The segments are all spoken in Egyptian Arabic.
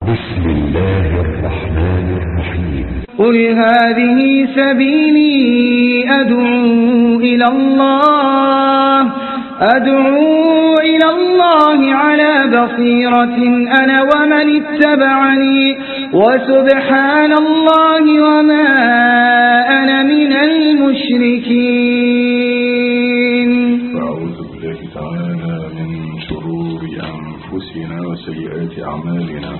بسم الله الرحمن الرحيم قل هذه سبيلي أدعو إلى الله أدعو إلى الله على بصيرة أنا ومن اتبعني وسبحان الله وما أنا من المشركين أعوذ بالله تعالى من شرور أنفسنا وسيئات أعمالنا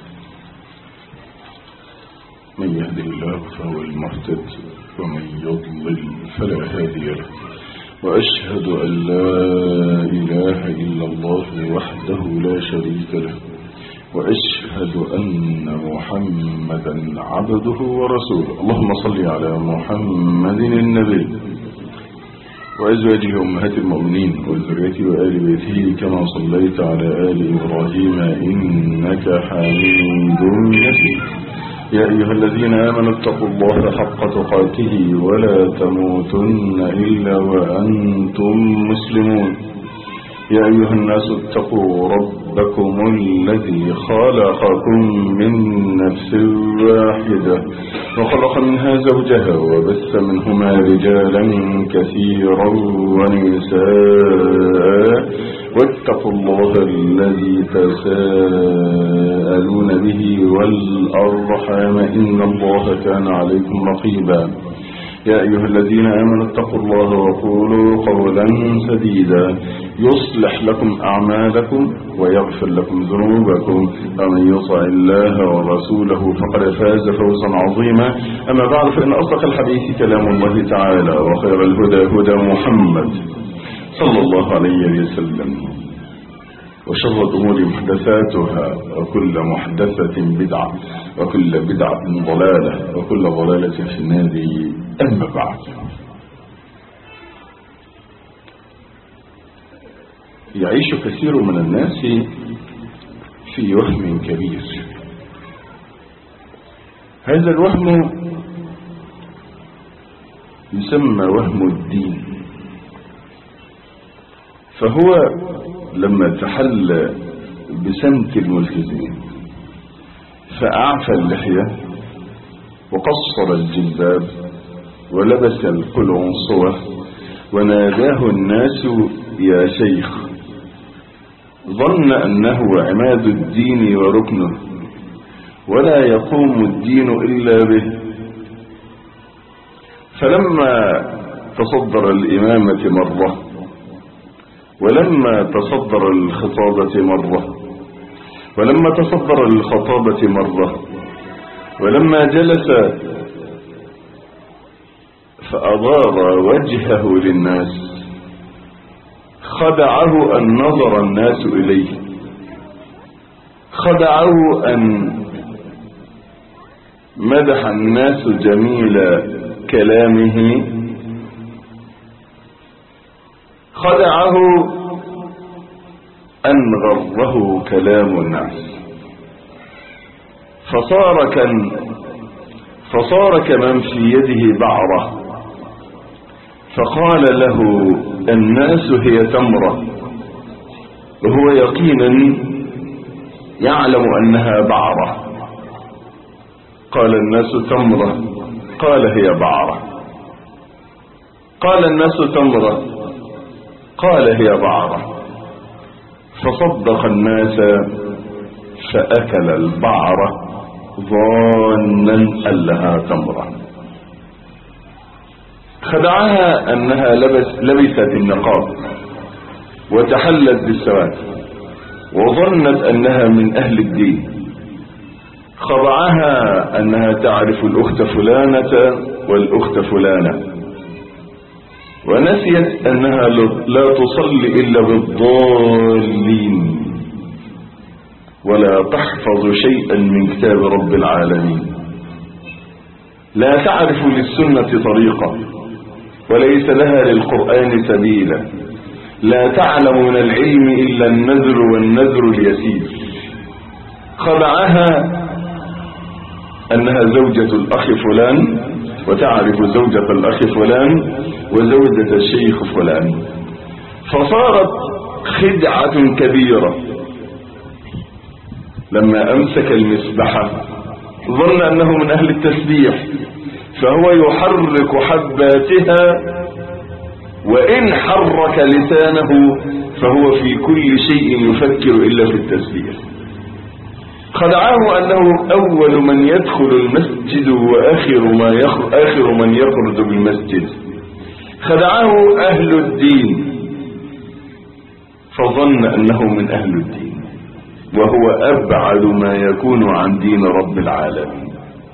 من يهده الله فهو المهتد ومن يضلل فلا هادي له وأشهد أن لا إله إلا الله وحده لا شريك له وأشهد أن محمدا عبده ورسوله اللهم صل على محمد النبي وأزواجه أمهات المؤمنين وذريته وآل بيته كما صليت على آل إبراهيم إنك حميد مجيد يا أيها الذين آمنوا اتقوا الله حق تقاته ولا تموتن إلا وأنتم مسلمون يا أيها الناس اتقوا ربكم الذي خلقكم من نفس واحدة وخلق منها زوجها وبث منهما رجالا كثيرا ونساء واتقوا الله الذي تساءلون به والأرحام إن الله كان عليكم رقيبا يا أيها الذين آمنوا اتقوا الله وقولوا قولا سديدا يصلح لكم أعمالكم ويغفر لكم ذنوبكم ومن يطع الله ورسوله فقد فاز فوزا عظيما أما بعد فإن أصدق الحديث كلام الله تعالى وخير الهدى هدى محمد صلى الله عليه وسلم وشر الأمور محدثاتها وكل محدثة بدعة وكل بدعة ضلالة وكل ضلالة في النار أما بعد يعيش كثير من الناس في وهم كبير هذا الوهم يسمى وهم الدين فهو لما تحل بسمت الملتزمين فأعفى اللحية وقصر الجلباب ولبس القلعنصوة وناداه الناس يا شيخ ظن أنه عماد الدين وركنه ولا يقوم الدين إلا به فلما تصدر الإمامة مرة ولما تصدر الخطابة مرة ولما تصدر الخطابة مرة ولما جلس فأضار وجهه للناس خدعه أن نظر الناس إليه خدعه أن مدح الناس جميل كلامه خدعه أن غره كلام الناس فصار كان فصار كمن في يده بعرة فقال له الناس هي تمرة وهو يقينا يعلم أنها بعرة قال الناس تمرة قال هي بعرة قال الناس تمرة قال هي بعرة فصدق الناس فأكل البعرة ظانا أن لها تمرة خدعها أنها لبس لبست النقاب وتحلت بالسواد وظنت أنها من أهل الدين خضعها أنها تعرف الأخت فلانة والأخت فلانة ونسيت أنها لا تصلي إلا بالضالين ولا تحفظ شيئا من كتاب رب العالمين لا تعرف للسنة طريقة وليس لها للقرآن سبيلا لا تعلم من العلم إلا النذر والنذر اليسير خدعها أنها زوجة الأخ فلان وتعرف زوجة الأخ فلان وزوجة الشيخ فلان فصارت خدعة كبيرة لما أمسك المسبحة ظن أنه من أهل التسبيح فهو يحرك حباتها وإن حرك لسانه فهو في كل شيء يفكر إلا في التسبيح خدعه أنه أول من يدخل المسجد وآخر ما يخرج آخر من يخرج بالمسجد خدعه أهل الدين فظن أنه من أهل الدين وهو أبعد ما يكون عن دين رب العالمين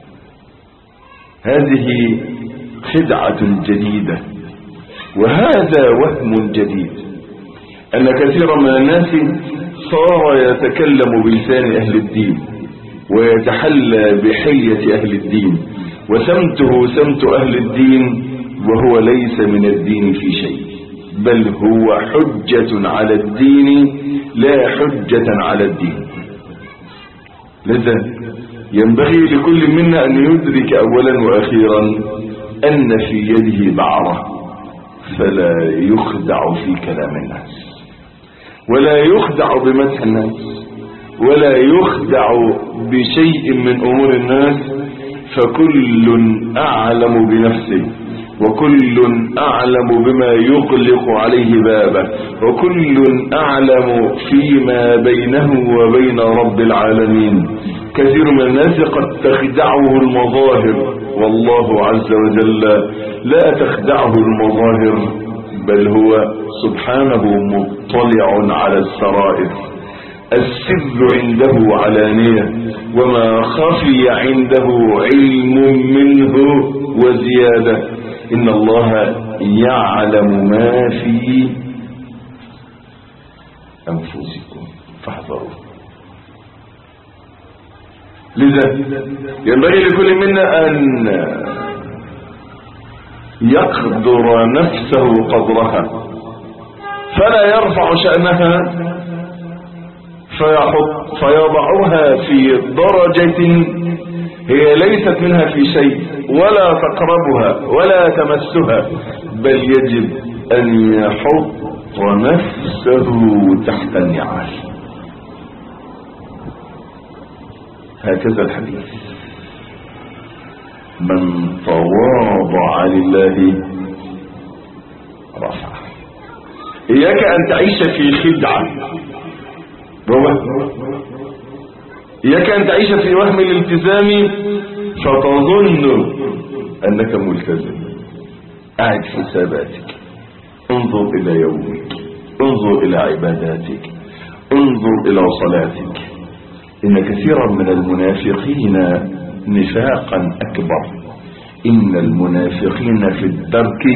هذه خدعة جديدة وهذا وهم جديد أن كثيرا من الناس صار يتكلم بلسان أهل الدين ويتحلى بحية أهل الدين وسمته سمت أهل الدين وهو ليس من الدين في شيء بل هو حجة على الدين لا حجة على الدين لذا ينبغي لكل منا أن يدرك أولا وأخيرا أن في يده بعرة فلا يخدع في كلام الناس ولا يخدع بمدح الناس ولا يخدع بشيء من أمور الناس فكل أعلم بنفسه وكل أعلم بما يغلق عليه بابه وكل أعلم فيما بينه وبين رب العالمين كثير من الناس قد تخدعه المظاهر والله عز وجل لا تخدعه المظاهر بل هو سبحانه مطلع على السرائر السر عنده علانية وما خفي عنده علم منه وزيادة إن الله يعلم ما في أنفسكم فاحذروا لذا ينبغي لكل منا أن يقدر نفسه قدرها فلا يرفع شأنها فيحط فيضعها في درجة هي ليست منها في شيء ولا تقربها ولا تمسها بل يجب أن يحط نفسه تحت النعال هكذا الحديث من تواضع لله رفع إياك أن تعيش في خدعة إياك أن تعيش في وهم الالتزام فتظن أنك ملتزم أعد حساباتك انظر إلى يومك انظر إلى عباداتك انظر إلى صلاتك إن كثيرا من المنافقين نفاقا أكبر إن المنافقين في الدرك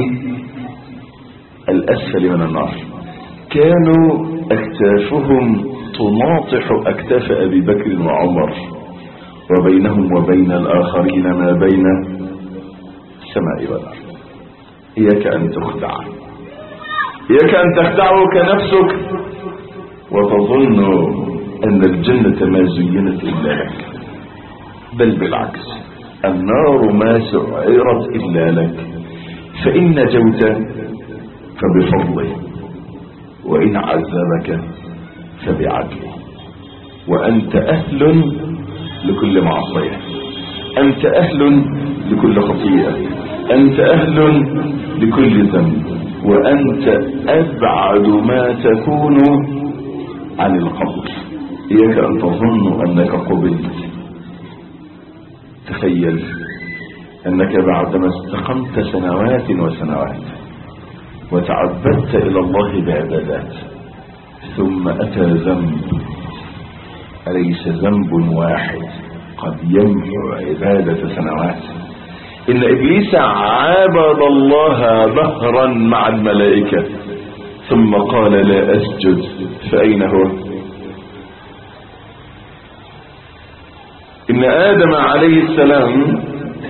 الأسفل من النار كانوا أكتافهم تناطح أكتاف أبي بكر وعمر وبينهم وبين الآخرين ما بين السماء والأرض إياك أن تخدع إياك أن تخدعك نفسك وتظن أن الجنة ما زينت إلا لك بل بالعكس النار ما سعرت إلا لك فإن نجوت فبفضله وإن عذبك فبعدله وأنت أهل لكل معصية أنت أهل لكل خطيئة أنت أهل لكل ذنب وأنت أبعد ما تكون عن القبر إياك أن تظن أنك قبلت تخيل أنك بعدما استقمت سنوات وسنوات وتعبدت إلى الله بعبادات ثم أتى ذنب أليس ذنب واحد قد يمحو عبادة سنوات إن إبليس عابد الله ظهرا مع الملائكة ثم قال لا أسجد فأين هو إن آدم عليه السلام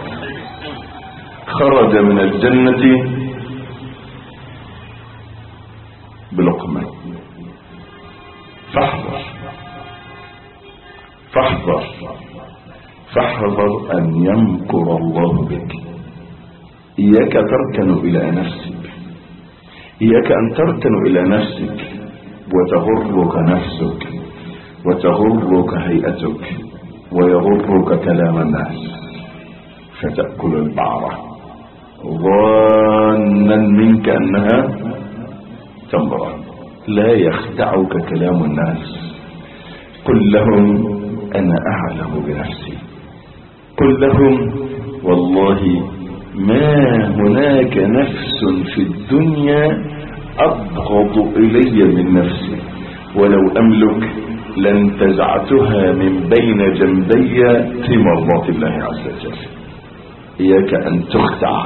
خرج من الجنة بلقمة فاحذر فاحذر فاحذر أن يمكر الله بك إياك تركن إلى نفسك إياك أن تركن إلى نفسك وتغرك نفسك وتغرك هيئتك ويغرك كلام الناس فتأكل البعرة ظانا منك أنها تمرة لا يخدعك كلام الناس قل لهم أنا أعلم بنفسي قل لهم والله ما هناك نفس في الدنيا أبغض إلي من نفسي ولو أملك لانتزعتها من بين جنبي في مرضات الله عز وجل إياك أن تخدع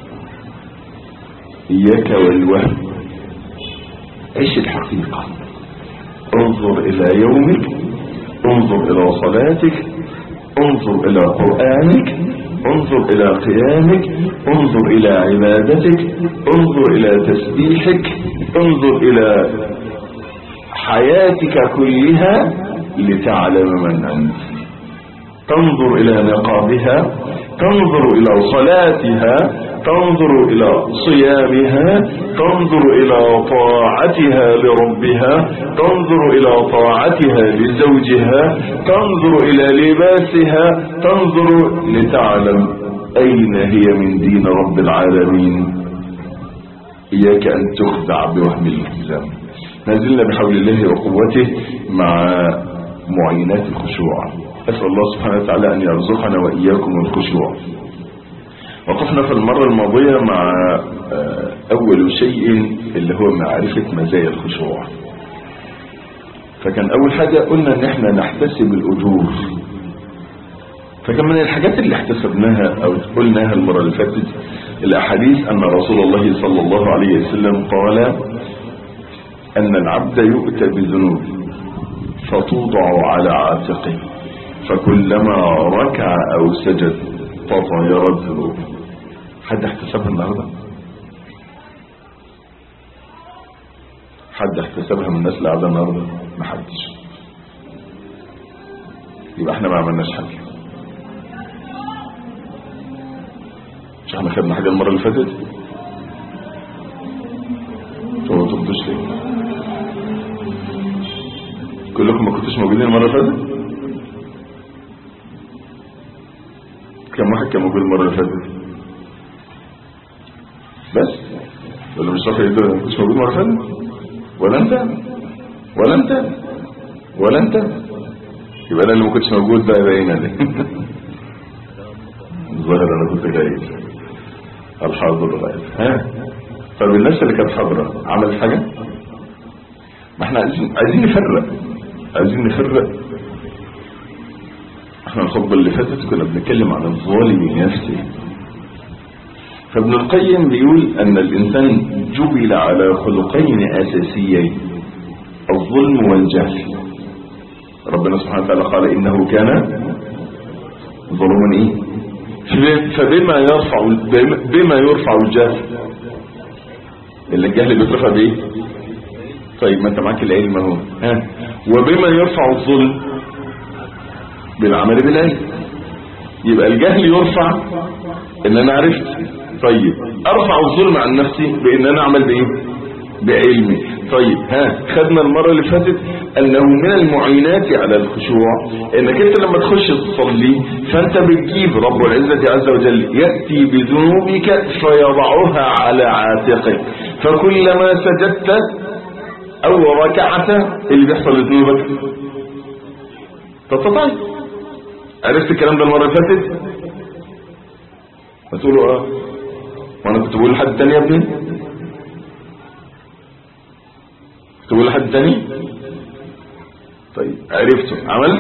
إياك والوهم عيش الحقيقة انظر إلى يومك انظر إلى صلاتك انظر إلى قرآنك انظر إلى قيامك انظر إلى عبادتك انظر إلى تسبيحك انظر إلى حياتك كلها لتعلم من أنت تنظر إلى نقابها تنظر إلى صلاتها تنظر إلى صيامها تنظر إلى طاعتها لربها تنظر إلى طاعتها لزوجها تنظر إلى لباسها تنظر لتعلم أين هي من دين رب العالمين إياك أن تخدع بوهم الالتزام نزلنا بحول الله وقوته مع معينات الخشوع أسأل الله سبحانه وتعالى أن يرزقنا وإياكم الخشوع وقفنا في المرة الماضية مع أول شيء اللي هو معرفة مزايا الخشوع فكان أول حاجة قلنا أن احنا نحتسب الأجور فكان من الحاجات اللي احتسبناها أو قلناها المرة اللي فاتت الأحاديث أن رسول الله صلى الله عليه وسلم قال أن العبد يؤتى بذنوب فتوضع على عاتقه فكلما ركع أو سجد تطيرت ذنوبه حد احتسبها النهارده حد احتسبها من الناس اللي قاعده النهارده ما حدش يبقى احنا ما عملناش حاجه مش احنا خدنا حاجه المره اللي فاتت انتوا ما تردوش ليه كلكم ما كنتوش موجودين المره اللي فاتت كم واحد كان موجود المره اللي فاتت بس ولا مش رافع يده ما كنتش موجود المره اللي فاتت ولا انت ولا انت ولا انت يبقى انا اللي ما كنتش موجود بقى باين لي الظاهر انا كنت جاي الحاضر غايب ها طب الناس اللي كانت حاضره عملت حاجه ما احنا عايزين عايزين نفرق عايزين نفرق احنا الخطبه اللي فاتت كنا بنتكلم عن الظالم لنفسه فابن القيم بيقول ان الانسان جبل على خلقين اساسيين الظلم والجهل ربنا سبحانه وتعالى قال انه كان ظلما ايه فبما يرفع بما يرفع الجهل اللي الجهل بيترفع بايه طيب ما انت معاك العلم اهو ها وبما يرفع الظلم بالعمل بالعلم يبقى الجهل يرفع ان انا عرفت طيب ارفع الظلم عن نفسي بان انا اعمل بايه بعلمي طيب ها خدنا المرة اللي فاتت انه من المعينات على الخشوع انك انت لما تخش تصلي فانت بتجيب رب العزة عز وجل يأتي بذنوبك فيضعها على عاتقك فكلما سجدت او ركعت اللي بيحصل لذنوبك تتطيب عرفت الكلام ده المرة اللي فاتت هتقولوا اه وانا كنت بقول لحد تاني يا ابني تقول لحد تاني طيب عرفته عملت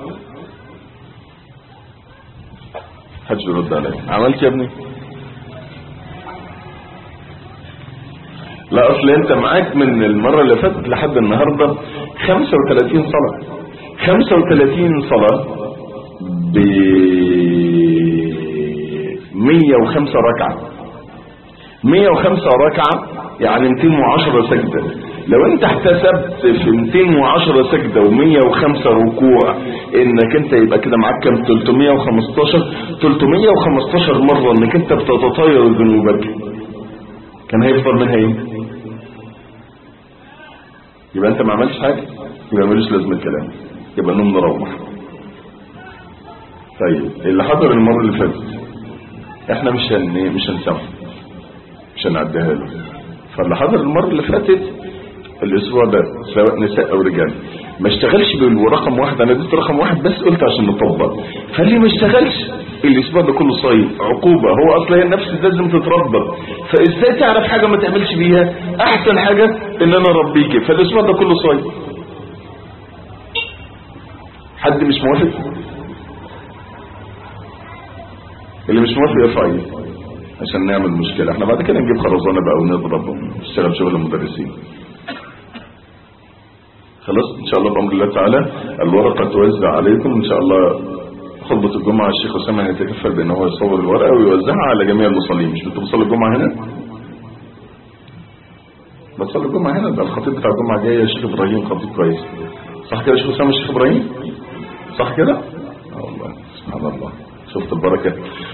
حدش يرد عليا عملت يا ابني لا اصل انت معاك من المرة اللي فاتت لحد النهاردة 35 صلاة 35 صلاة ب 105 ركعة 105 ركعة يعني 210 سجدة لو انت احتسبت في 210 سجدة و105 ركوع انك انت يبقى كده معاك كام 315 315 مرة انك انت بتتطير ذنوبك كان هيفضل منها ايه يبقى انت ما عملتش حاجة يبقى ملوش لازمة الكلام يبقى نوم نروح طيب اللي حضر المرة اللي فاتت احنا مش هن مش هنسامحه مش هنعديها له فاللي حضر المرة اللي فاتت الاسبوع ده سواء نساء او رجال ما اشتغلش بالرقم واحد انا اديت رقم واحد بس قلت عشان نطبق فاللي ما اشتغلش الاسبوع ده كله صايم عقوبة هو اصلا هي النفس لازم تتربى فازاي تعرف حاجة ما تعملش بيها احسن حاجة ان انا اربيك فالاسبوع ده كله صايم حد مش موافق اللي مش موافق يرفع ايده عشان نعمل مشكلة احنا بعد كده نجيب خرزانة بقى ونضرب ونشتغل شغل المدرسين خلاص ان شاء الله بامر الله تعالى الورقة توزع عليكم ان شاء الله خطبة الجمعة الشيخ أسامة هيتكفل بان هو يصور الورقة ويوزعها على جميع المصلين مش انتوا بتصلوا الجمعة هنا بتصلوا الجمعة هنا ده الخطيب بتاع الجمعة جاي الشيخ ابراهيم خطيب كويس صح كده يا شيخ أسامة الشيخ ابراهيم صح كده اه والله سبحان الله شفت البركة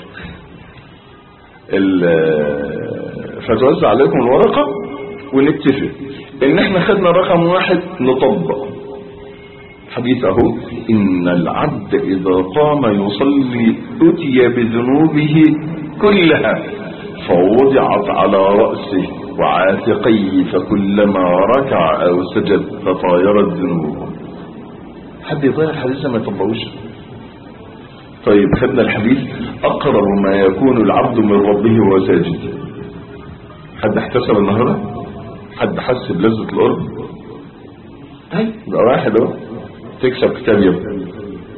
فتوزع عليكم الورقة ونتفق ان احنا خدنا رقم واحد نطبق حديث اهو ان العبد اذا قام يصلي اتي بذنوبه كلها فوضعت على رأسه وعاتقيه فكلما ركع او سجد تطايرت ذنوبه حد يضيع الحديث ده ما يطبقوش طيب خدنا الحديث اقرب ما يكون العبد من ربه وهو ساجد حد احتسب النهارده حد حس بلذة القرب طيب يبقى واحد اهو تكسب كتاب يبقى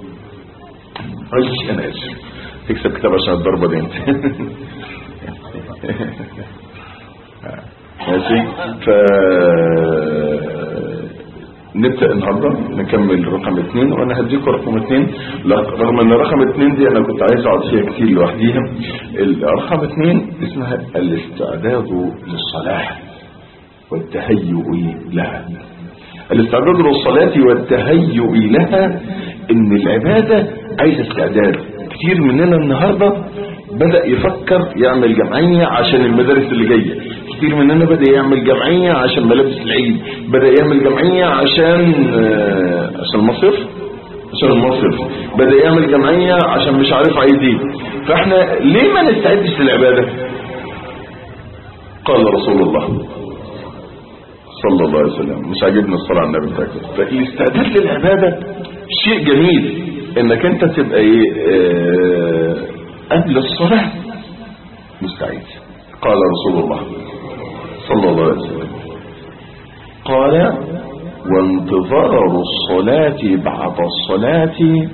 معلش انا اسف تكسب كتاب عشان الضربه دي انت ماشي ف نبدأ النهاردة نكمل رقم اثنين وانا هديكم رقم اثنين رغم ان رقم اثنين دي انا كنت عايز اقعد فيها كتير لوحديها الرقم اثنين اسمها الاستعداد للصلاة والتهيؤ لها الاستعداد للصلاة والتهيؤ لها ان العبادة عايزة استعداد كتير مننا النهاردة بدأ يفكر يعمل جمعية عشان المدارس اللي جاية كتير مننا بدأ يعمل جمعية عشان ملابس العيد بدأ يعمل جمعية عشان عشان المصيف عشان المصيف بدأ يعمل جمعية عشان مش عارف عايز ايه فاحنا ليه ما نستعدش للعبادة قال رسول الله صلى الله عليه وسلم مش عاجبني الصلاة على النبي بتاعك فالاستعداد للعبادة شيء جميل انك انت تبقى ايه اه قبل الصلاة مستعد قال رسول الله صلى الله عليه وسلم قال وانتظار الصلاة بعد الصلاة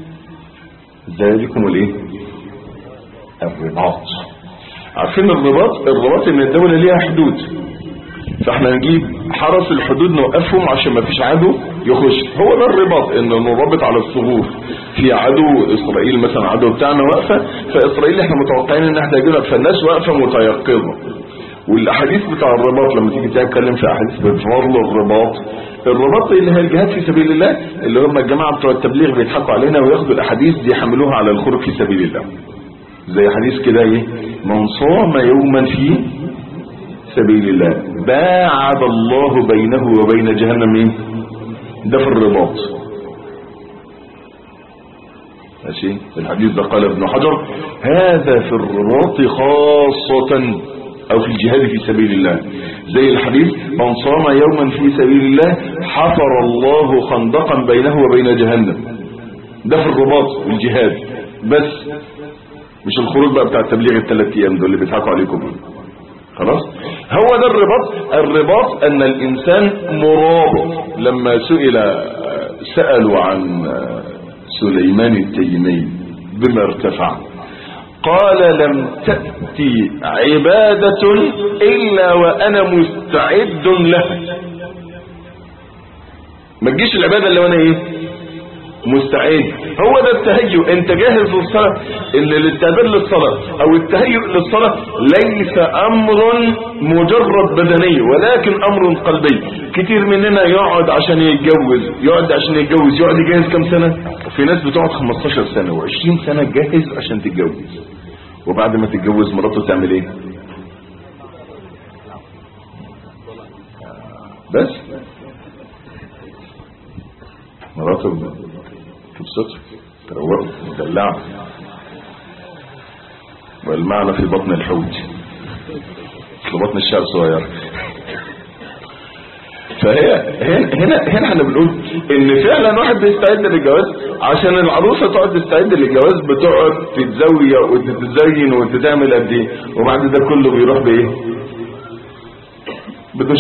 ذلكم الايه الرباط عارفين الرباط الرباط ان الدولة ليها حدود فاحنا نجيب حرس الحدود نوقفهم عشان ما فيش عدو يخش هو ده الرباط ان نربط على الصفوف في عدو اسرائيل مثلا عدو بتاعنا واقفه فاسرائيل احنا متوقعين ان احنا هيجيلك فالناس واقفه متيقظه والاحاديث بتاع الرباط لما تيجي تتكلم في احاديث بفضل الرباط الرباط اللي هي الجهاد في سبيل الله اللي هم الجماعه بتوع التبليغ بيضحكوا علينا وياخدوا الاحاديث دي يحملوها على الخروج في سبيل الله زي حديث كده ايه من صام يوما في سبيل الله باعد الله بينه وبين جهنم ايه ده في الرباط ماشي الحديث ده قال ابن حجر هذا في الرباط خاصة او في الجهاد في سبيل الله زي الحديث من صام يوما في سبيل الله حفر الله خندقا بينه وبين جهنم ده في الرباط والجهاد بس مش الخروج بقى بتاع التبليغ الثلاث ايام دول اللي بيضحكوا عليكم خلاص هو ده الرباط الرباط ان الانسان مرابط لما سئل سألوا عن سليمان التيمي بما ارتفع قال لم تأتي عبادة إلا وأنا مستعد لها ما تجيش العبادة اللي وانا ايه مستعد هو ده التهيؤ انت جاهز للصلاة ان الاستعداد للصلاة او التهيؤ للصلاة ليس امر مجرد بدني ولكن امر قلبي كتير مننا يقعد عشان يتجوز يقعد عشان يتجوز يقعد يجهز كم سنة في ناس بتقعد 15 سنة و20 سنة جاهز عشان تتجوز وبعد ما تتجوز مراته تعمل ايه بس مراته تبسطه تروقه تدلعه والمعنى في بطن الحوت في بطن الشعر صغير فهي هنا هنا هنا احنا بنقول ان فعلا واحد بيستعد للجواز عشان العروسه تقعد تستعد للجواز بتقعد تتزوي وتتزين وتتعمل قد ايه وبعد ده كله بيروح بايه؟ بدش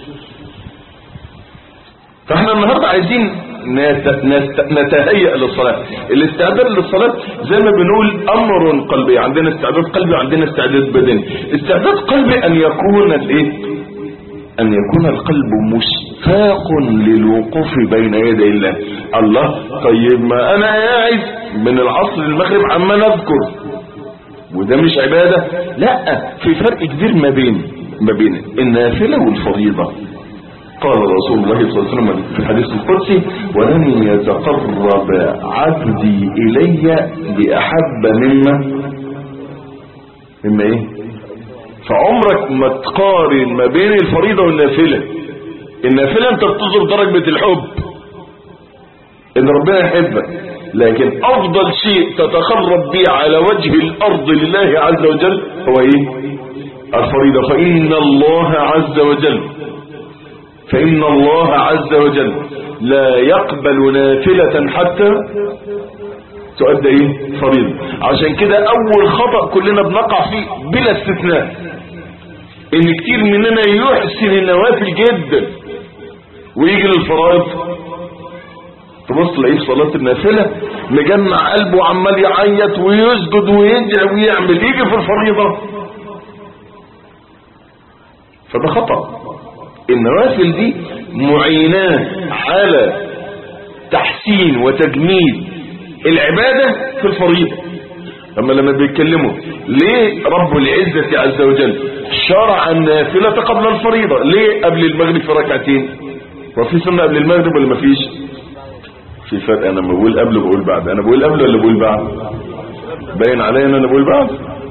فاحنا النهارده عايزين نت- نت- نتهيأ للصلاة الاستعداد للصلاة زي ما بنقول أمر قلبي عندنا استعداد قلبي وعندنا استعداد بدني استعداد قلبي أن يكون الإيه أن يكون القلب مشتاق للوقوف بين يدي الله الله طيب ما أنا قاعد من العصر للمغرب عمال أذكر وده مش عبادة لا في فرق كبير ما بين ما بين النافلة والفريضة قال رسول الله صلى الله عليه وسلم في الحديث القدسي ولن يتقرب عبدي إلي بأحب مما مما ايه فعمرك ما تقارن ما بين الفريضة والنافلة النافلة انت بتظهر درجة الحب ان ربنا يحبك لكن افضل شيء تتقرب به على وجه الارض لله عز وجل هو ايه الفريضة فان الله عز وجل فإن الله عز وجل لا يقبل نافلة حتى تؤدى ايه فريضة عشان كده اول خطأ كلنا بنقع فيه بلا استثناء ان كتير مننا يحسن النوافل جدا ويجي للفرائض تبص تلاقيه في صلاة النافلة مجمع قلبه وعمال يعيط ويسجد ويدعي ويعمل يجي في الفريضة فده خطأ النوافل دي معينات على تحسين وتجميل العبادة في الفريضة أما لما بيتكلموا ليه رب العزة عز وجل شرع النافلة قبل الفريضة ليه قبل المغرب في ركعتين وفي سنة قبل المغرب ولا مفيش في فرق انا لما بقول قبل بقول بعد انا بقول قبل ولا بقول بعد باين عليا ان انا بقول بعد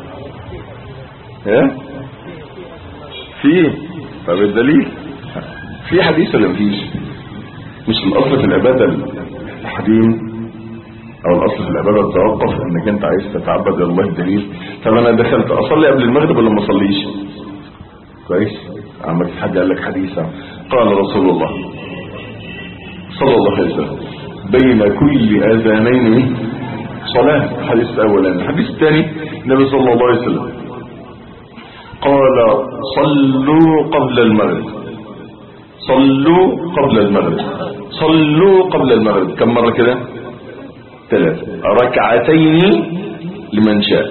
ها في طب الدليل في حديث ولا مفيش مش الاصل في العبادة التحريم او الاصل في العبادة التوقف انك انت عايز تتعبد لله الدليل طب انا دخلت اصلي قبل المغرب ولا ما اصليش كويس عملت حاجة قال لك حديثة قال رسول الله صلى الله عليه وسلم بين كل اذانين صلاة الحديث الاولاني الحديث الثاني النبي صلى الله عليه وسلم قال صلوا قبل المغرب صلوا قبل المغرب صلوا قبل المغرب كم مرة كده ثلاثة ركعتين لمن شاء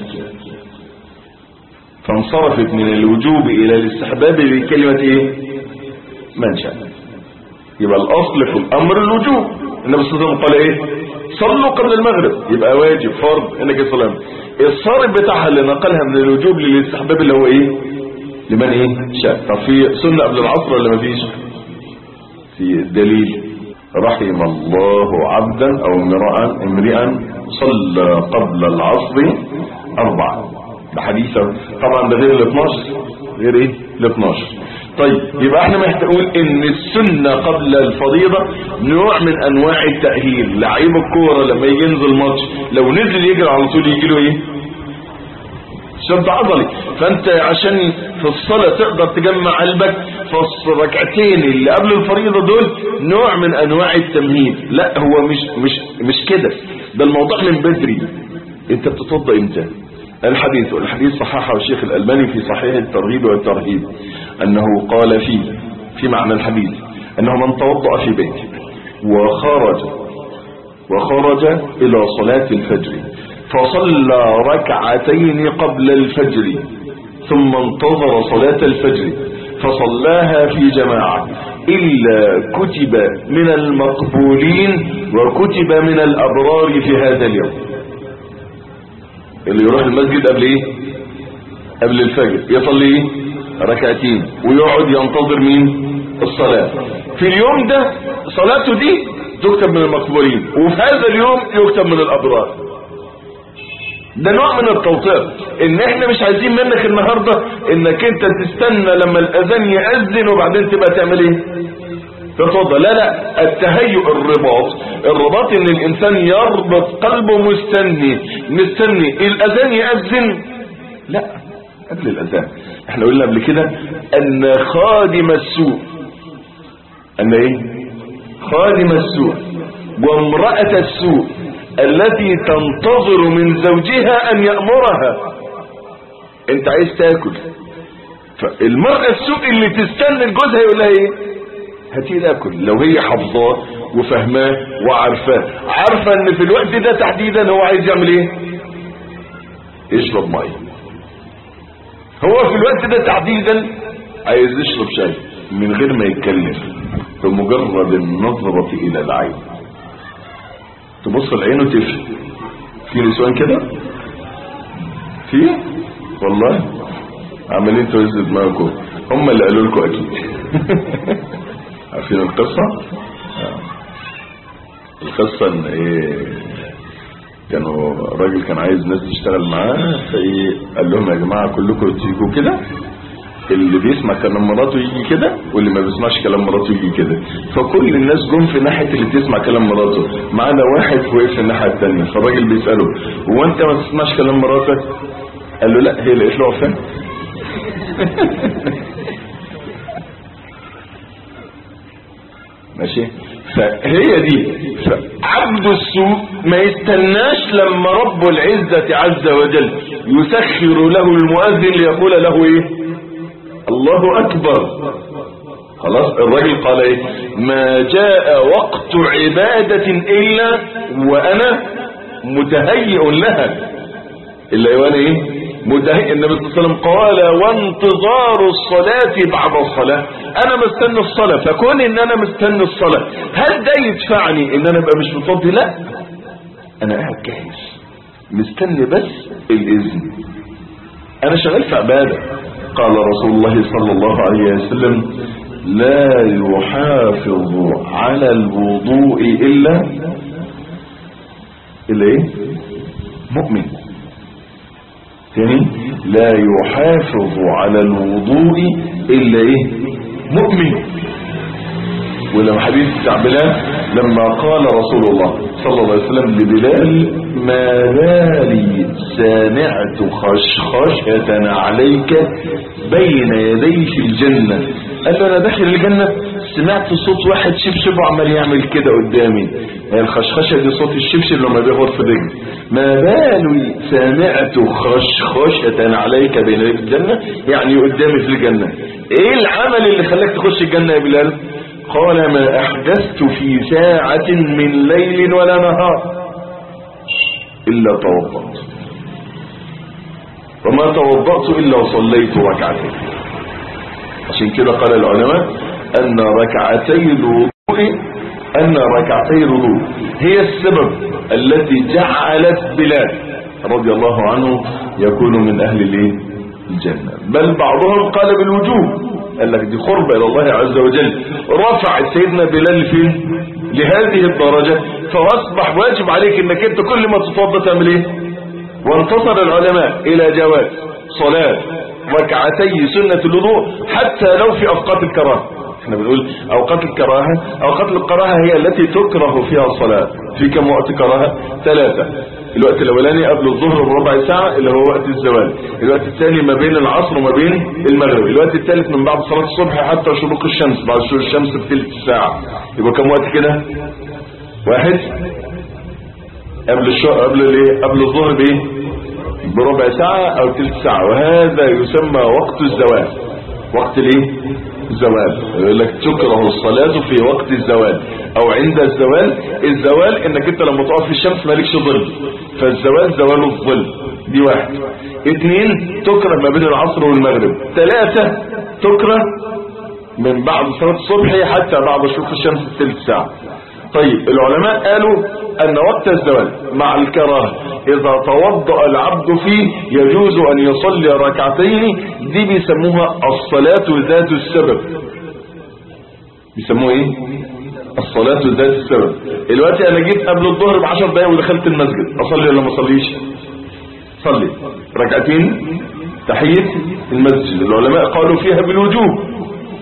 فانصرفت من الوجوب الى الاستحباب بكلمة ايه من شاء يبقى الاصل في الامر الوجوب النبي صلى الله عليه وسلم قال ايه صلوا قبل المغرب يبقى واجب فرض انك تصلي الصارف بتاعها اللي نقلها من الوجوب للاستحباب اللي هو ايه لمن ايه شاء طب في سنة قبل العصر ولا مفيش في دليل رحم الله عبدا او امرأ امرئا صلى قبل العصر اربعة ده حديثة طبعا ده غير ال 12 غير ايه ال 12 طيب يبقى احنا محتاجين ان السنة قبل الفريضة نوع من انواع التأهيل لعيب الكورة لما يجي ينزل ماتش لو نزل يجري على طول يجي له ايه شد عضلي فانت عشان في الصلاة تقدر تجمع قلبك فالركعتين اللي قبل الفريضة دول نوع من انواع التمهيد لا هو مش مش مش كده ده الموضوع من بدري انت بتتوضى امتى الحديث والحديث صححه الشيخ الألباني في صحيح الترغيب والترهيب أنه قال فيه في معنى الحديث أنه من توضأ في بيته وخرج وخرج إلى صلاة الفجر فصلى ركعتين قبل الفجر ثم انتظر صلاة الفجر فصلاها في جماعة إلا كتب من المقبولين وكتب من الأبرار في هذا اليوم اللي يروح المسجد قبل ايه قبل الفجر يصلي ايه ركعتين ويقعد ينتظر مين الصلاة في اليوم ده صلاته دي تكتب من المقبولين وفي هذا اليوم يكتب من الابرار ده نوع من التوطير ان احنا مش عايزين منك النهاردة انك انت تستنى لما الاذان يأذن وبعدين تبقى تعمل ايه تتوضا لا لا التهيؤ الرباط الرباط ان الانسان يربط قلبه مستني مستني الاذان يأذن لا قبل الاذان احنا قلنا قبل كده ان خادم السوء ان ايه خادم السوء وامرأة السوء التي تنتظر من زوجها ان يأمرها انت عايز تاكل فالمرأة السوء اللي تستنى جوزها يقول لها ايه هاتي ناكل لو هي حافظاه وفهماه وعارفاه عارفه ان في الوقت ده تحديدا هو عايز يعمل ايه يشرب ميه هو في الوقت ده تحديدا عايز يشرب شاي من غير ما يتكلم بمجرد النظرة الى العين تبص العين وتفهم في نسوان كده في والله عمالين توزوا دماغكم هم اللي قالوا لكم اكيد عارفين القصة آه. القصة ان ايه كانوا راجل كان عايز ناس تشتغل معاه فايه قال لهم يا جماعة كلكم تيجوا كده اللي بيسمع كلام مراته يجي كده واللي ما بيسمعش كلام مراته يجي كده فكل الناس جم في ناحية اللي بتسمع كلام مراته معانا واحد وقف في الناحية التانية فالراجل بيسأله هو انت ما تسمعش كلام مراتك قال له لا هي اللي قالت له فين ماشي فهي دي عبد السوء ما يستناش لما رب العزة عز وجل يسخر له المؤذن ليقول له ايه الله اكبر خلاص الراجل قال ايه ما جاء وقت عبادة الا وانا متهيئ لها الا وانا ايه متهيئ النبي صلى الله عليه وسلم قال وانتظار الصلاة بعد الصلاة انا مستني الصلاة فكون ان انا مستني الصلاة هل ده يدفعني ان انا ابقى مش مفضي لا انا قاعد جاهز مستني بس الاذن انا شغال في عبادة قال رسول الله صلى الله عليه وسلم لا يحافظ على الوضوء الا الا ايه مؤمن ثاني لا يحافظ على الوضوء الا ايه مؤمن ولما حديث بتاع بلال لما قال رسول الله صلى الله عليه وسلم لبلال ما بالي سامعت خشخشة عليك بين يدي في الجنة قال له انا داخل الجنة سمعت صوت واحد شبشب وعمال يعمل كده قدامي الخشخشة دي صوت الشبشب لما بيخبط في رجلي ما بالي سامعت خشخشة عليك بين يدي في الجنة يعني قدامي في الجنة ايه العمل اللي خلاك تخش الجنة يا بلال قال ما احدثت في ساعة من ليل ولا نهار الا توضأت وما توضأت الا صليت ركعتين عشان كده قال العلماء ان ركعتي الوضوء ان ركعتي الوضوء هي السبب التي جعلت بلال رضي الله عنه يكون من اهل الايه الجنة بل بعضهم قال بالوجوب قال لك دي قربة الى الله عز وجل رفع سيدنا بلال فين لهذه الدرجة فاصبح واجب عليك انك انت كل ما تتوضا تعمل ايه وانتصر العلماء الى جواز صلاة ركعتي سنة الوضوء حتى لو في اوقات الكراهه احنا بنقول اوقات الكراهة اوقات الكراهة هي التي تكره فيها الصلاة في كم وقت كراهة ثلاثة الوقت الاولاني قبل الظهر بربع ساعة اللي هو وقت الزوال الوقت الثاني ما بين العصر وما بين المغرب الوقت الثالث من بعد صلاة الصبح حتى شروق الشمس بعد شروق الشمس بثلث ساعة يبقى كم وقت كده واحد قبل الشو... قبل الايه قبل الظهر بايه بربع ساعة او ثلث ساعة وهذا يسمى وقت الزوال وقت الايه الزوال يقول لك تكره الصلاة في وقت الزوال او عند الزوال الزوال انك انت لما تقف في الشمس مالكش ظل فالزوال زوال الظل دي واحد اثنين تكره ما بين العصر والمغرب ثلاثة تكره من بعد صلاة الصبح حتى بعد شروق الشمس ثلث ساعة طيب العلماء قالوا ان وقت الزوال مع الكراهه اذا توضأ العبد فيه يجوز ان يصلي ركعتين دي بيسموها الصلاة ذات السبب بيسموها ايه الصلاة ذات السبب الوقت انا جيت قبل الظهر بعشر دقايق ودخلت المسجد اصلي ولا ما اصليش صلي ركعتين تحية المسجد العلماء قالوا فيها بالوجوب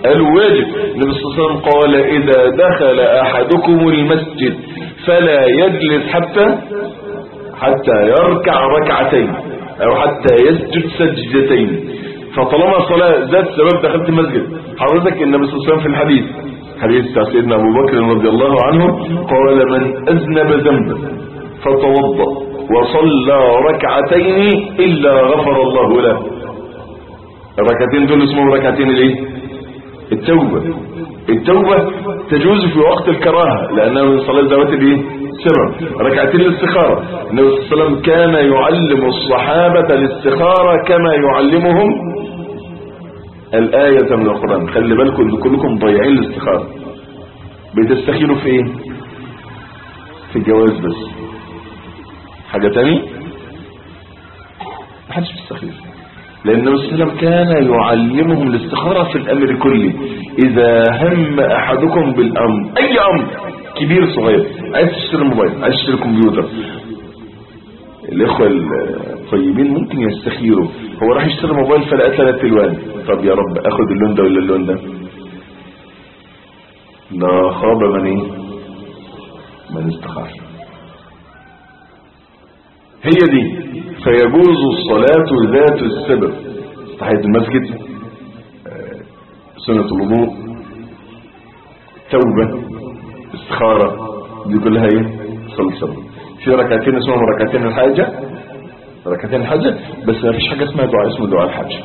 قالوا واجب النبي صلى الله عليه وسلم قال إذا دخل أحدكم المسجد فلا يجلس حتى حتى يركع ركعتين أو حتى يسجد سجدتين فطالما الصلاة ذات سبب دخلت المسجد حضرتك النبي صلى الله عليه وسلم في الحديث حديث بتاع سيدنا أبو بكر رضي الله عنه قال من أذنب ذنبا فتوضأ وصلى ركعتين إلا غفر الله له الركعتين دول اسمهم ركعتين الايه التوبة التوبة تجوز في وقت الكراهة لأنها من صلاة ذوات الايه سبب ركعتين الاستخارة النبي صلى الله عليه وسلم كان يعلم الصحابة الاستخارة كما يعلمهم الآية من القرآن خلي بالكم ان كلكم ضيعين الاستخارة بتستخيروا في ايه في الجواز بس حاجة تاني محدش بيستخير لأن النبي صلى الله عليه وسلم كان يعلمهم الاستخارة في الأمر كله إذا هم أحدكم بالأمر أي أمر كبير صغير عايز تشتري موبايل عايز تشتري كمبيوتر الإخوة الطيبين ممكن يستخيروا هو راح يشتري موبايل فلقى ثلاث ألوان طب يا رب أخد اللون ده ولا اللون ده ده خاب من إيه من استخار هي دي فيجوز الصلاة ذات السبب تحية المسجد آه، سنة الوضوء توبة استخارة دي كلها ايه صلاة سبب في ركعتين اسمهم ركعتين الحاجة ركعتين الحاجة بس ما فيش حاجة اسمها دعاء اسمه دعاء الحاجة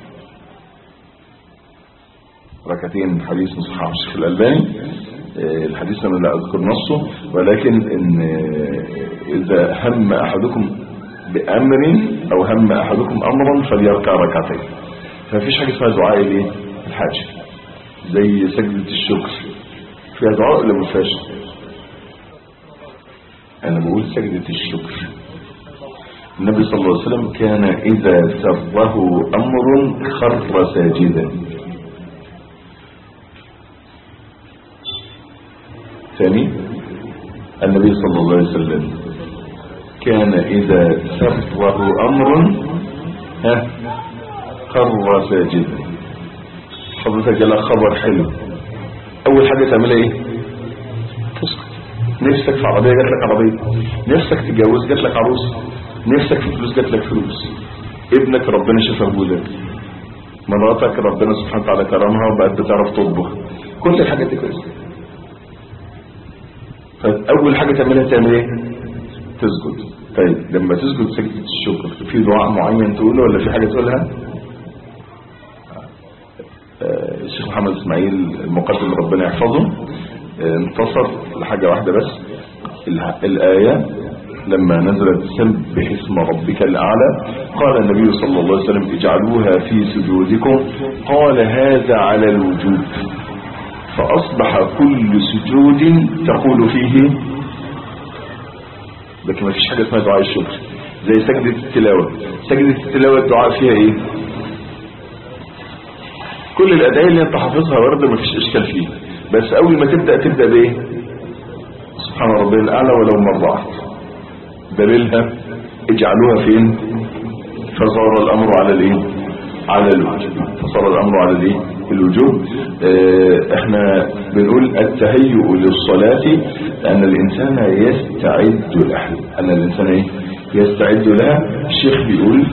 ركعتين حديث صحيح الشيخ الألباني آه، الحديث انا لا اذكر نصه ولكن ان آه، اذا هم احدكم بامر او هم احدكم امرا فليركع ركعتين فمفيش حاجه اسمها دعاء الايه الحاجه زي سجده الشكر فيها دعاء ولا ما فيهاش انا بقول سجده الشكر النبي صلى الله عليه وسلم كان اذا سره امر خر ساجدا ثاني النبي صلى الله عليه وسلم كان إذا سره أمر ها خر ساجدا حضرتك جالك خبر حلو أول حاجة تعملها إيه تسكت نفسك في عربية جات لك عربية نفسك تتجوز جات لك عروس نفسك في فلوس جات لك فلوس ابنك ربنا شفاه لك مراتك ربنا سبحانه وتعالى كرمها وبقت بتعرف تطبخ كل الحاجات دي كويسه فأول حاجة تعملها تعمل ايه تسجد طيب لما تسجد سجدة الشكر في دعاء معين تقوله ولا في حاجة تقولها آه، الشيخ محمد اسماعيل المقدم ربنا يحفظه آه، انتصر لحاجة واحدة بس الها- الآية لما نزلت سبح اسم ربك الأعلى قال النبي صلى الله عليه وسلم اجعلوها في سجودكم قال هذا على الوجوب فأصبح كل سجود تقول فيه لكن ما فيش حاجة اسمها دعاء الشكر زي سجدة التلاوة سجدة التلاوة الدعاء فيها ايه كل الأدعية اللي انت حافظها ورد ما فيش إشكال فيها بس أول ما تبدأ تبدأ بإيه سبحان ربي الأعلى ولو مرة واحدة دليلها اجعلوها فين فصار الأمر على الايه على الوجوب فصار الأمر على الايه الوجوب اه احنا بنقول التهيؤ للصلاة أن الإنسان يستعد لها أن الإنسان ايه يستعد لها الشيخ بيقول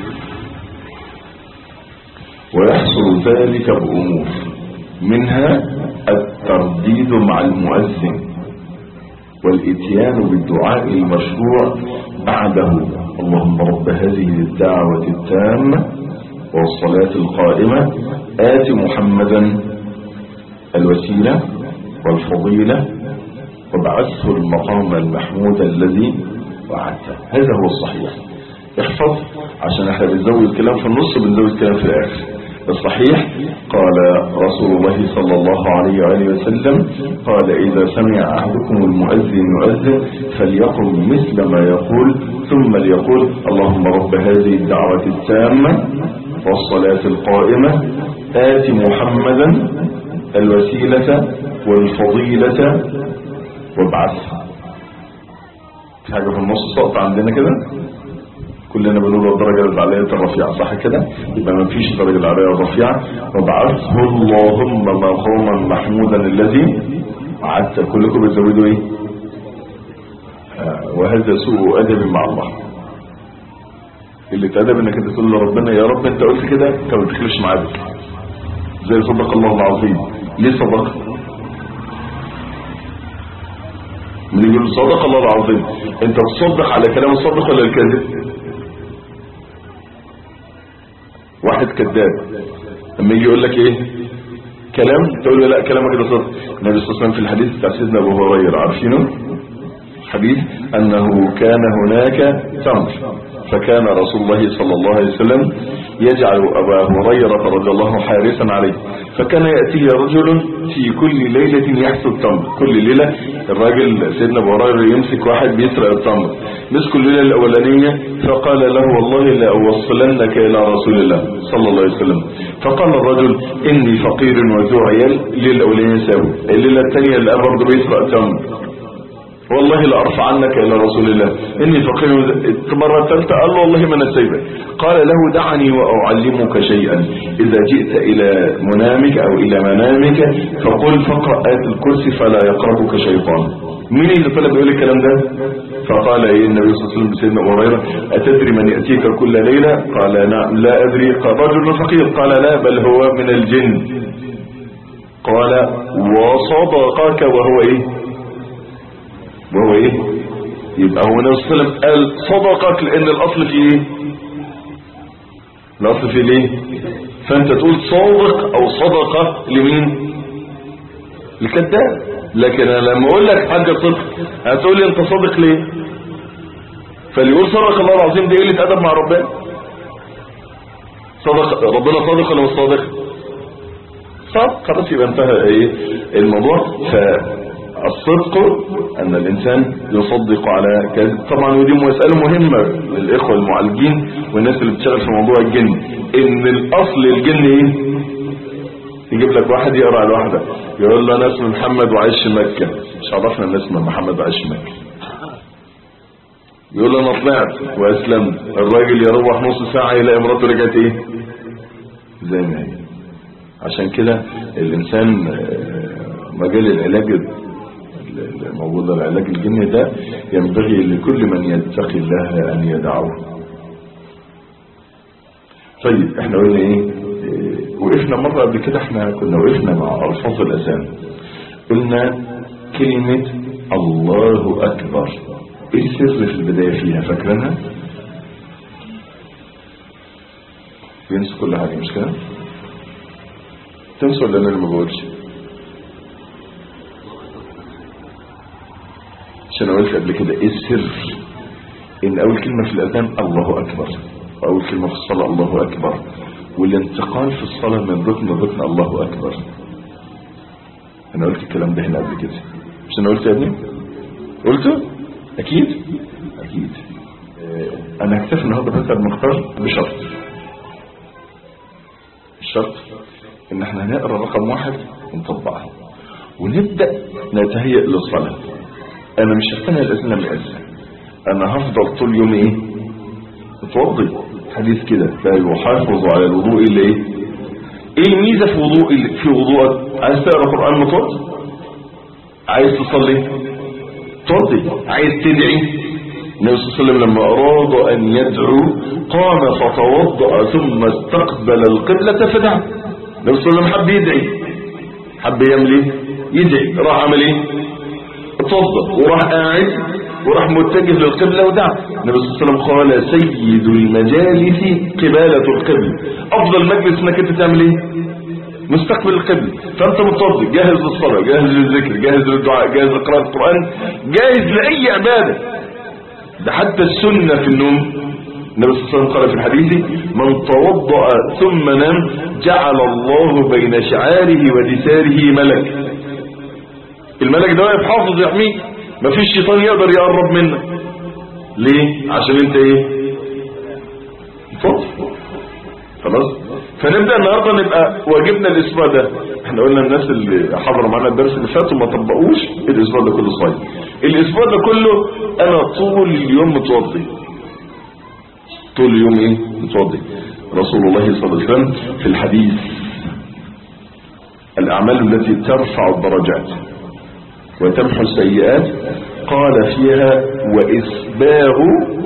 ويحصل ذلك بأمور منها الترديد مع المؤذن والاتيان بالدعاء المشروع بعده اللهم رب هذه الدعوة التامة والصلاة القائمة آت محمدا الوسيلة والفضيلة وابعثه المقام المحمود الذي وعدته هذا هو الصحيح احفظ عشان احنا بنزود كلام في النص وبنزود كلام في الاخر الصحيح قال رسول الله صلى الله عليه وآله وسلم قال إذا سمع أحدكم المؤذن يؤذن فليقم مثل ما يقول ثم ليقول اللهم رب هذه الدعوة التامة والصلاة القائمة آت محمدا الوسيلة والفضيلة وابعثها في حاجة في النص سقط عندنا كده كلنا بنقول الدرجة العليا الرفيعة صح كده يبقى ما فيش درجة العليا الرفيعة وبعثه اللهم مقاما محمودا الذي وعدت كلكم بتزودوا ايه آه، وهذا سوء ادب مع الله اللي تأدب انك انت تقول لربنا يا رب انت قلت كده انت ما تدخلش معاك زي صدق الله العظيم ليه صدق من يقول صدق الله العظيم انت تصدق على كلام الصادق ولا الكاذب واحد كذاب لما يجي يقول لك ايه كلام تقول له لا كلامك كده صدق النبي صلى الله عليه وسلم في الحديث بتاع سيدنا ابو هريره عارفينه حديث انه كان هناك تمر فكان رسول الله صلى الله عليه وسلم يجعل ابا هريره رضي الله حارسا عليه فكان ياتيه رجل في كل ليله يحث التمر كل ليله الراجل سيدنا ابو هريره يمسك واحد بيسرق التمر مسك الليله الاولانيه فقال له والله لاوصلنك الى رسول الله صلى الله عليه وسلم فقال الرجل اني فقير وذو عيال الليله الاولانيه ساوي الليله الثانيه اللي برضه بيسرق تمر والله لأرفع عنك إلى رسول الله إني فقير مرة ثالثة قال له والله ما أنا سايبك قال له دعني وأعلمك شيئا إذا جئت إلى منامك أو إلى منامك فقل فقرأ آية الكرسي فلا يقربك شيطان مين اللي طلب يقول الكلام ده فقال ايه النبي صلى الله عليه وسلم سيدنا ابو هريره اتدري من ياتيك كل ليله قال نعم لا ادري قال رجل فقير قال لا بل هو من الجن قال وصدقك وهو ايه وهو ايه يبقى هو النبي صلى الله عليه وسلم قال صدقك لان الاصل فيه ايه الاصل فيه ليه فانت تقول صادق او صدقه لمين الكذاب لكن انا لما اقول لك حاجه صدق هتقول لي انت صادق ليه فاللي يقول صدق الله العظيم دي قله ادب مع ربنا صدق ربنا صادق ولا مش صادق صادق خلاص يبقى انتهى ايه الموضوع ف الصدق أن الإنسان يصدق على كذب طبعا ودي مسألة مهمة للإخوة المعالجين والناس اللي بتشتغل في موضوع الجن إن الأصل الجن إيه يجيب لك واحد يقرأ على واحدة يقول له أنا اسمي محمد وعايش في مكة مش عرفنا أن اسمه محمد وعايش في مكة يقول له أنا طلعت وأسلمت الراجل يروح نص ساعة يلاقي مراته رجعت إيه زي ما هي عشان كده الإنسان مجال العلاج موجود العلاج الجني ده ينبغي لكل من يتقي الله أن يدعوه طيب احنا قلنا ايه إيه، وقفنا مرة قبل كده احنا كنا وقفنا مع ألفاظ الأذان قلنا كلمة الله أكبر ايه السر في البداية فيها فاكرينها بينسوا كل حاجة مش كده تنسوا ولا انا اللي ما بقولش عشان أنا قلت قبل كده ايه السر ان اول كلمة في الاذان الله اكبر واول كلمة في الصلاة الله اكبر والانتقال في الصلاة من ركن لركن الله اكبر انا قلت الكلام ده هنا قبل كده مش انا قلت يا ابني قلته اكيد اكيد آه، انا هكتفي النهارده بس المختار بشرط الشرط ان احنا هنقرا رقم واحد ونطبقها ونبدا نتهيأ للصلاه انا مش هستنى الاذان لما يأذن انا هفضل طول يوم ايه متوضي حديث كده لا يحافظ على الوضوء الا ايه ايه الميزه في وضوء في وضوءك عايز تقرا قران متوضي عايز تصلي توضي عايز تدعي النبي صلى الله عليه وسلم لما اراد ان يدعو قام فتوضا ثم استقبل القبله فدعا النبي صلى الله عليه وسلم حب يدعي حب يعمل ايه يدعي راح عمل ايه اتوضا وراح قاعد وراح متجه للقبلة ودعا النبي صلى الله عليه وسلم قال سيد المجالس قبالة القبل افضل مجلس انك انت تعمل ايه مستقبل القبل فانت متوضي جاهز للصلاة جاهز للذكر جاهز للدعاء جاهز لقراءة القرآن جاهز لأي عبادة ده حتى السنة في النوم النبي صلى الله عليه وسلم قال في الحديث من توضأ ثم نام جعل الله بين شعاره ودساره ملك الملك ده واقف حافظ يحميك مفيش شيطان يقدر يقرب منك ليه عشان انت ايه فضل خلاص فنبدا النهارده نبقى واجبنا الاسبوع ده احنا قلنا الناس اللي حضروا معانا الدرس اللي فات وما طبقوش الاسبوع ده كله صايم الاسبوع ده كله انا طول اليوم متوضي طول اليوم ايه متوضي رسول الله صلى الله عليه وسلم في الحديث الأعمال التي ترفع الدرجات وتمحو السيئات قال فيها وإسباغ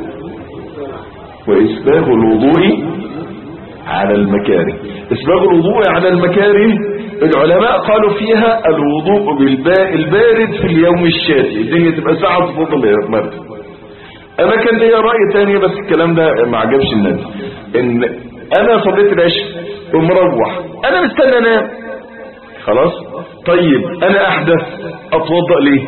وإسباغ الوضوء على المكاره إسباغ الوضوء على المكاره العلماء قالوا فيها الوضوء بالباء البارد في اليوم الشاتي الدنيا تبقى ساعة تفضل يا مرد انا كان ليا رأي تاني بس الكلام ده ما عجبش الناس ان انا صليت العشاء ومروح انا مستنى انام خلاص طيب انا احدث اتوضأ ليه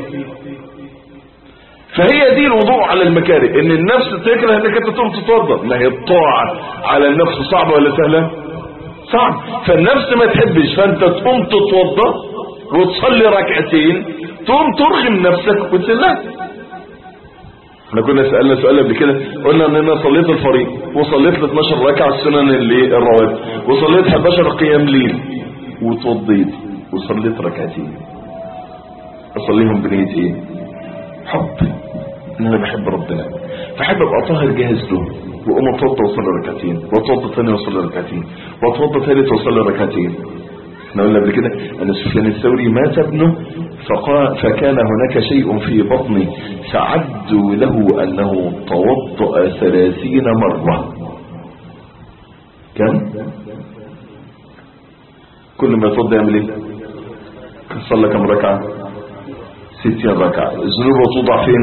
فهي دي الوضوء على المكاره ان النفس تكره انك انت تقوم تتوضا ما هي الطاعه على النفس صعبه ولا سهله صعب فالنفس ما تحبش فانت تقوم تتوضا وتصلي ركعتين تقوم ترغم نفسك وتسلها احنا كنا سألنا سؤال قبل كده قلنا ان انا صليت الفريض وصليت ال 12 ركعه السنن اللي الرواتب وصليت 11 قيام ليل وتوضيت وصليت ركعتين اصليهم بنيه ايه حب ان انا بحب ربنا فحب ابقى طاهر جاهز له واقوم اتوضى واصلي ركعتين واتوضى ثاني واصلي ركعتين واتوضى ثالث واصلي ركعتين احنا قلنا قبل كده ان سفيان الثوري مات ابنه فقال فكان هناك شيء في بطنه فعدوا له انه توضأ ثلاثين مرة كم كل ما يتوضأ يعمل ايه صلى كم ركعة ستين ركعة الذنوب توضع فين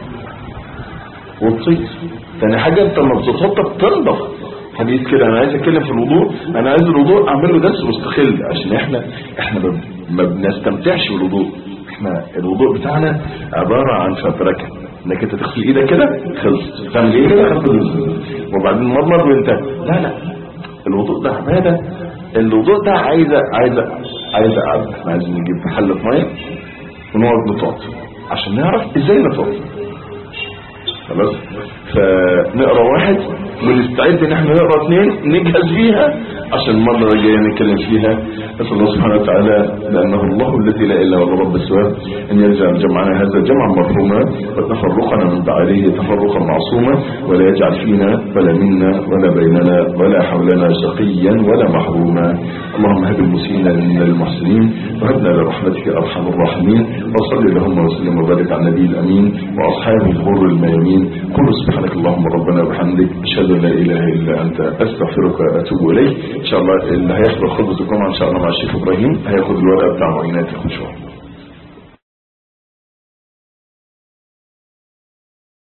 وتطير تاني حاجة انت لما بتتوضأ بتنضف حديث كده انا عايز اتكلم في الوضوء انا عايز الوضوء اعمل له درس مستقل عشان احنا احنا ما- ما بنستمتعش بالوضوء احنا الوضوء بتاعنا عبارة عن فبركة انك انت تغسل ايدك كده خلص تعمل ايه كده خلص وبعدين مرمر وانت لا لا الوضوء ده عبادة الوضوء ده عايزة عايزة عايزة قعدة احنا عايزين نجيب حلة مية ونقعد نتوضى عشان نعرف ازاي نتوضى خلاص فنقرا واحد ونستعد ان احنا نقرا اثنين نجهز فيها عشان المره الجايه نتكلم فيها نسال الله سبحانه وتعالى لانه الله الذي لا اله الا رب سواه ان يجعل جمعنا هذا جمعا مرحوما وتفرقنا من بعده تفرقا معصوما ولا يجعل فينا ولا منا ولا بيننا ولا حولنا شقيا ولا محروما اللهم هب المسيئين منا للمحسنين وهبنا لرحمتك ارحم الراحمين وصل اللهم وسلم وبارك على النبي الامين واصحابه الغر الميامين قل سبحانك اللهم ربنا وبحمدك اشهد ان لا اله الا انت استغفرك واتوب اليك ان شاء الله اللي هيحضر خطبه الجمعه ان شاء الله مع الشيخ ابراهيم هياخد الورقه بتاع معينات الخشوع